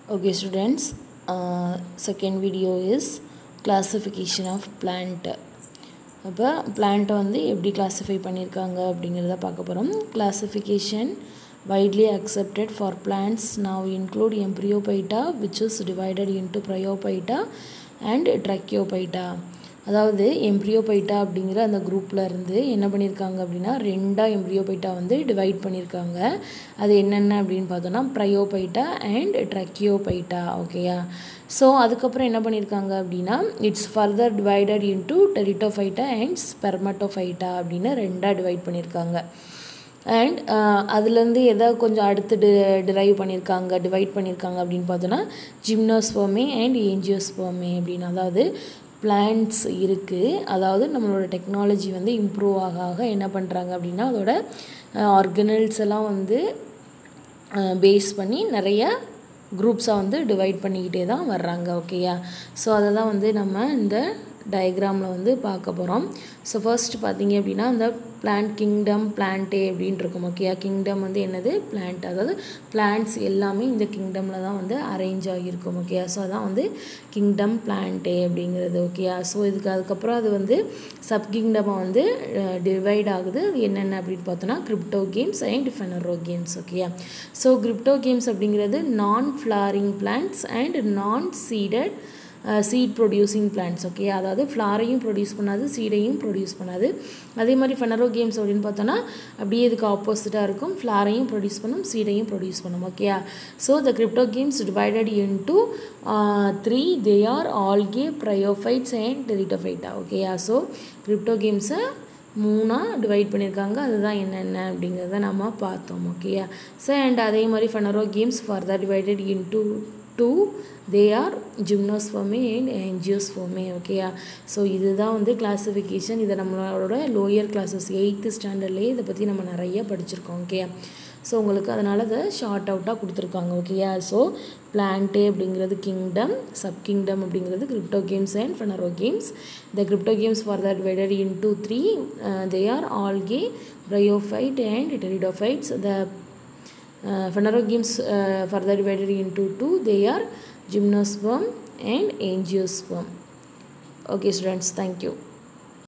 Okay, students, uh, second video is classification of plant. அப்போ பிளான்ட்டை வந்து எப்படி கிளாஸிஃபை பண்ணியிருக்காங்க அப்படிங்கிறத பார்க்க போகிறோம் classification widely accepted for plants now include embryophyta which is divided into bryophyta and tracheophyta அதாவது எம்ப்ரியோபைட்டா அப்படிங்கிற அந்த குரூப்பில் இருந்து என்ன பண்ணியிருக்காங்க அப்படின்னா ரெண்டாக எம்ப்ரியோபைட்டா வந்து டிவைட் பண்ணியிருக்காங்க அது என்னென்ன அப்படின்னு பார்த்தோன்னா ப்ரையோபைட்டா அண்ட் ட்ரக்கியோபைட்டா ஓகேயா ஸோ அதுக்கப்புறம் என்ன பண்ணியிருக்காங்க அப்படின்னா it's further divided into pteridophyta and spermatophyta அப்படின்னு ரெண்டாக டிவைட் பண்ணியிருக்காங்க அண்ட் அதுலேருந்து எதை கொஞ்சம் அடுத்து டி டிரைவ் பண்ணியிருக்காங்க டிவைட் பண்ணியிருக்காங்க அப்படின்னு பார்த்தோன்னா ஜிம்னோஸ்போமே அண்ட் ஏஞ்சியோஸ்போமே அப்படின்னு அதாவது பிளான்ட்ஸ் இருக்குது அதாவது நம்மளோட டெக்னாலஜி வந்து இம்ப்ரூவ் ஆக ஆக என்ன பண்ணுறாங்க அப்படின்னா அதோட ஆர்கனல்ஸ் எல்லாம் வந்து பேஸ் பண்ணி நிறைய குரூப்ஸாக வந்து டிவைட் பண்ணிக்கிட்டே தான் வர்றாங்க ஓகேயா ஸோ அதை தான் வந்து நம்ம இந்த டயக்ராமில் வந்து பார்க்க போகிறோம் ஸோ ஃபர்ஸ்ட் பார்த்தீங்க அப்படின்னா இந்த பிளான்ட் கிங்டம் பிளான்ட்டே அப்படின்ட்டு இருக்கும் ஓகேயா கிங்டம் வந்து என்னது பிளான்ட் அதாவது பிளான்ட்ஸ் எல்லாமே இந்த கிங்டமில் தான் வந்து அரேஞ்ச் ஆகியிருக்கும் ஓகேயா ஸோ அதான் வந்து கிங்டம் பிளான்ட்டே அப்படிங்கிறது ஓகேயா ஸோ இதுக்கு அதுக்கப்புறம் அது வந்து சப் கிங்டமாக வந்து டிவைட் ஆகுது அது என்னென்ன அப்படின்னு பார்த்தோன்னா cryptogams and phanerogams ஓகேயா ஸோ கிரிப்டோ கேம்ஸ் அப்படிங்கிறது non flowering plants and non seeded seed producing plants okay அதாவது ஃப்ளாரையும் ப்ரொடியூஸ் பண்ணாது சீடையும் ப்ரொடியூஸ் பண்ணாது அதே மாதிரி ஃபெனரோ கேம்ஸ் அப்படின்னு பார்த்தோன்னா அப்படியே இதுக்கு ஆப்போசிட்டாக இருக்கும் ஃப்ளாரையும் ப்ரொடியூஸ் பண்ணும் சீடையும் ப்ரொடியூஸ் பண்ணும் okay so the cryptogams divided into three they are algae bryophytes and pteridophyta ஓகேயா ஸோ கிரிப்டோ கேம்ஸை மூணாக டிவைட் பண்ணியிருக்காங்க அதுதான் என்னென்ன அப்படிங்கிறத நம்ம பார்த்தோம் ஓகேயா ஸோ அண்ட் அதே மாதிரி phanerogams further divided into two they are gymnosperms and angiosperms ஓகேயா ஸோ இதுதான் வந்து கிளாஸிஃபிகேஷன் இதை நம்மளோட லோயர் கிளாஸஸ் எயித்து ஸ்டாண்டர்ட்லேயே இதை பற்றி நம்ம நிறைய படிச்சிருக்கோம் ஓகேயா ஸோ உங்களுக்கு அதனால் அதை ஷார்ட் அவுட்டாக கொடுத்துருக்காங்க ஓகேயா ஸோ பிளான்ட்டே அப்படிங்கிறது கிங்டம் சப் கிங்டம் அப்படிங்கிறது cryptogams and phanerogams the cryptogams for that divided into three they are algae bryophyte and pteridophytes the uh, Fenaro games uh, further divided into two they are gymnosperm and angiosperm okay students thank you